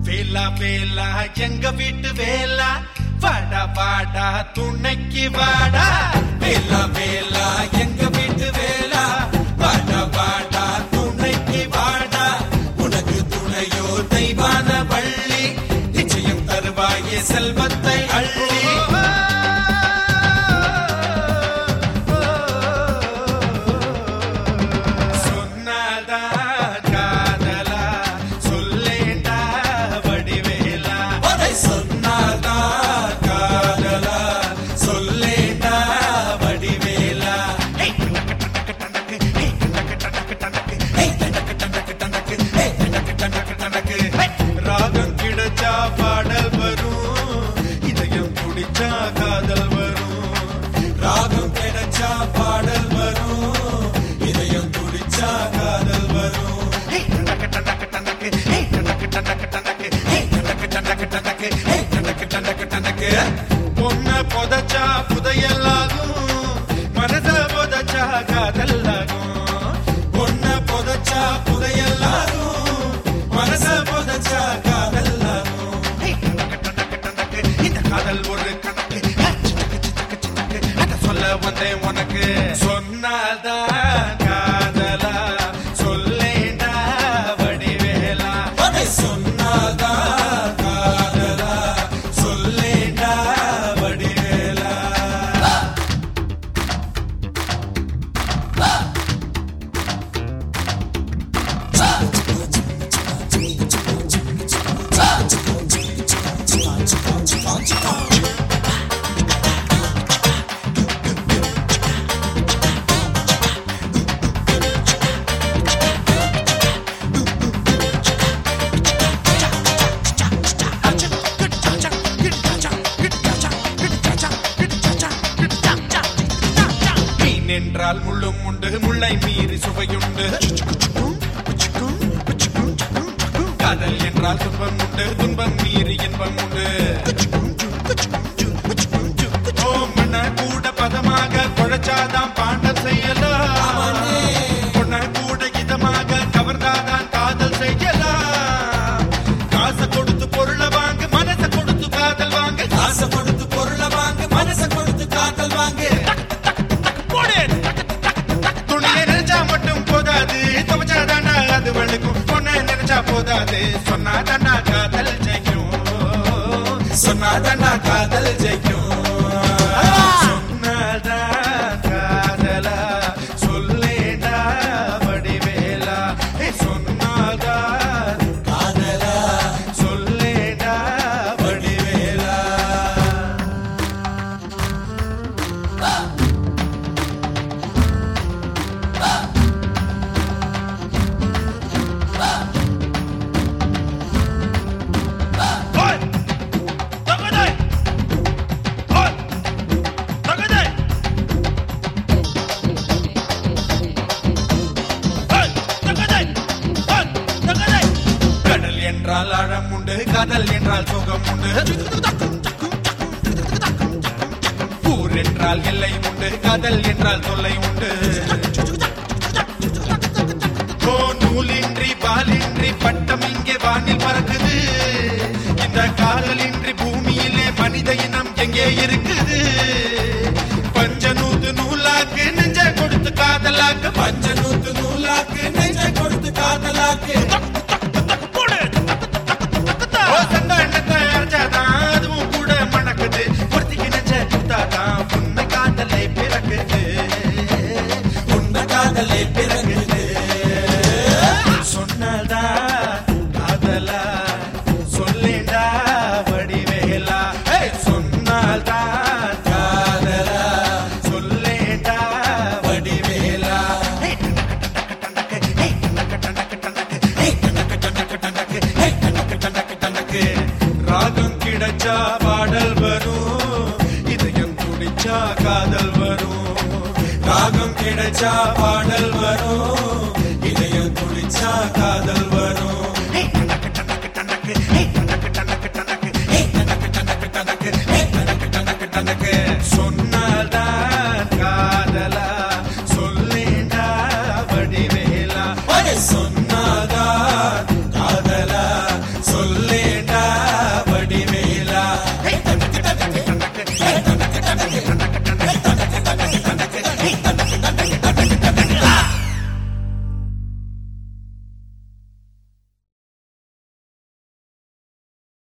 வேலா வேலா எங்க வீட்டு வேலா வாடா வாடா துணைக்கு வாடா வேலா வேலா எங்க வீட்டு வேலா வாடா வாடா துணைக்கு வாடா உனக்கு துணையோ தெய்வான வள்ளி நிச்சயம் தருவாயே செல்வத்தை அள்ளி சொன்னாதா காதலா சொல்லேண்டா வடிவேலா அதை சொன்னாதா காதலா சொல்லேண்டா வடிவேலா ராகம் கிடைச்சா பாடல் வரும் இதயம் குடிச்சா காதல் வரும் ராகம் கிடைச்சா பாடல் வரும் இதயம் குடிச்சா காதல் வரும் பொண்ண புதைச்சா புதையலாகும் மனச புதைச்சா காதல்லாகும் பொண்ண புதைச்சா புதையலாகும் மனச புதைச்சா காதல்லாகும் இந்த காதல் ஒரு கணக்கு அத சொல்ல வந்தேன் உனக்கு சொன்னாதான் காதலா சொல்லேண்டா வடிவேலா அதை சொன்னாதான் காதலா சொல்லேண்டா வடிவேலா மீன் என்றால் முள்ளும் உண்டு முள்ளை மீறி சுவையுண்டு காதல் என்றால் துன்பம் உண்டு துன்பம் மீறி இன்பம் உண்டு ஓ, மண்ண கூட பதமாக குழைச்சாதான் பாண்டல் செய்யலாம் பொண்ண கூட இதமாக கவர்ந்தாதான் காதல் செய்யலாம் காசை கொடுத்து பொருளை வாங்க மனசை கொடுத்து காதல் வாங்க காசை கொடுத்து பொருளை வாங்க மனசை கொடுத்து காதல் வாங்க போடு. துணியை நினைச்சா மட்டும் போதாது துவச்சாதாண்டா அது வழுக்கும் பொண்ணை நினைச்சா போதாது சொன்னாதாண்டா காதல் ஜெயிக்கும் சொன்னாதாண்டா காதல் ஜெயிக்கும் சொன்னாதா காதலா சொல்லேடா வடிவேலா ஏ, சொன்னாதா காதலா சொல்லேடா வடிவேலா Oi! Tagaday! Oi! Tagaday! Oi! Tagaday! Oi! Tagaday! கடல் என்றால் ஆழம் உண்டு காதல் என்றால் சுகம் உண்டு ஊர் என்றால் எல்லை உண்டு காதல் என்றால் தொல்லை உண்டு ஓ நூலின்றி பாலின்றி பட்டம் இங்கே வானில் பறக்குது இந்த காதலின்றி பூமியிலே மனித இனம் எங்கே இருக்குது பஞ்சநூத்து நூலாக்கு நெஞ்ச கொடுத்து காதலாக்கு பஞ்சநூத்து நூலாக்கு நெஞ்ச கொடுத்து காதலாக்கு ஓ, சந்தானத்தை அரைச்சாதான் அதுவும் கூட மணக்குது பொருத்திக்கு நெஞ்ச கொடுத்தாதான் உண்மை காதலை பிறக்குது உண்மை காதலை பிறகுது சொன்னதா காதலா சொல்லேண்டா வடிவேலா ஏய், சொன்னால்தா காதலா சொல்லேண்டா வடிவேலா ஏய், ராகம் கிடைச்சா பாடல் வரும் இதயம் துடிச்சா காதல் வரும் ராகம் கிடைச்சா பாடல் வரும் இதயம் துடிச்சா காதல் வரும்